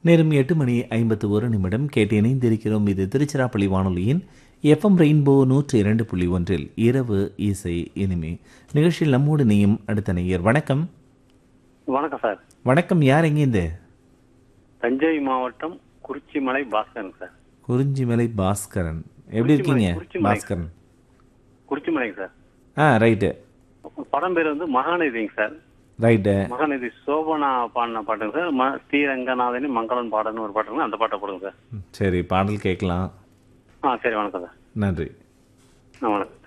நேரம் எட்டு மணி ஐம்பத்து ஒரு நிமிடம் கேட்டு இணைந்திருக்கிறோம் இது திருச்சிராப்பள்ளி வானொலியின் எஃப்எம் ரெயின்போ நூற்று இரண்டு புள்ளி ஒன்றில் இரவு இசை இனிமே நிகழ்ச்சியில் நம்மோடு நீயும் அடுத்த நேயர் வணக்கம் வணக்கம் சார் வணக்கம் யார் எங்கேருந்து தஞ்சை மாவட்டம் குறிச்சிமலை பாஸ்கரன் சார் குறிஞ்சிமலை பாஸ்கரன் எப்படி இருக்கீங்க குறிச்சிமலை. பாஸ்கரன் குறிச்சிமலைங்க சார் ஆ ரைட்டு படம் பேர் வந்து மகாநதிங்க சார் ரைட்டு மகாநதி சோபனா பாடின பாட்டுங்க சார் ம ஸ்ரீரங்கநாதனி மங்களன் பாடன்னு ஒரு பாட்டுங்க அந்த பாட்டை போடுங்க சார் சரி பாடல் கேட்கலாம் ஆ சரி வணக்கம் சார் நன்றி ஆ வணக்கம்